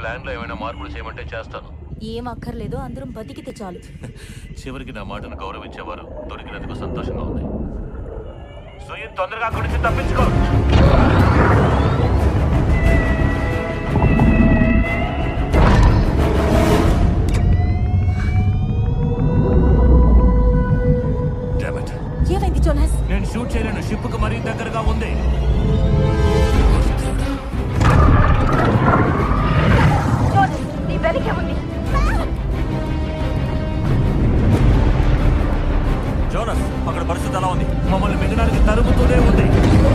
Plan లో ఏమైనా మార్పులు చేయమంటే చేస్తాను ఏం అక్కర్లేదో అందరం బతికితే చాలు చివరికి నా మాటను గౌరవించేవారు దొరికినందుకు సంతోషంగా ఉంది సుయిన్ తొందరగా అక్కడి నుంచి తప్పించుకో Damn it. ఏమైంది జోనాస్ నేను షూట్ చేయలేను షిప్ కు మరీ దగ్గరగా ఉంది జోనాస్ నీ వెనకే ఉంది జోనస్ అక్కడ పరిస్థితి ఎలా ఉంది మమ్మల్ని మిగడానికి తరుగుతూనే ఉంది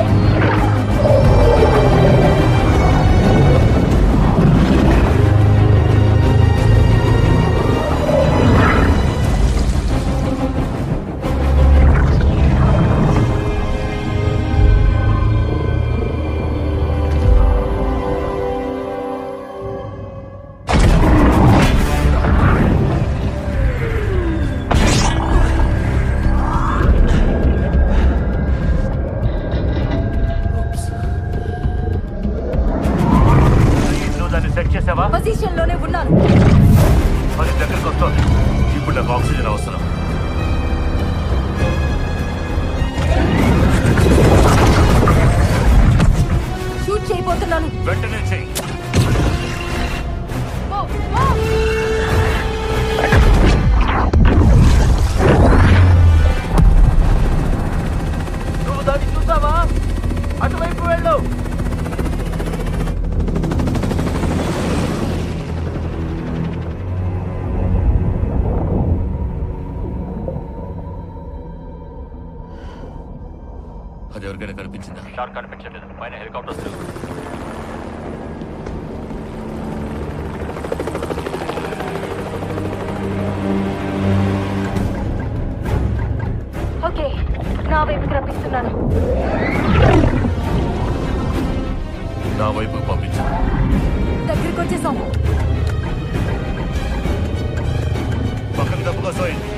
నువ్వు దాన్ని సెట్ చేసావా పొజిషన్ లోనే ఉన్నాను మరి దగ్గరికి వస్తుంది ఇప్పుడు నాకు ఆక్సిజన్ అవసరం షూట్ చేయబోతున్నాను వెంటనే చెయ్యి ఓ, ఓ! నువ్వు దాన్ని చూసావా అటువైపు వెళ్ళు అది ఎవరికైనా కనిపించిందా షార్క్ కనిపించట్లేదు పైన హెలికాప్టర్స్ ఓకే నా వైపుకి రప్పిస్తున్నాను నా వైపు పంపించు దగ్గరికి వచ్చేసాం పక్కన తప్పుగా సోయింది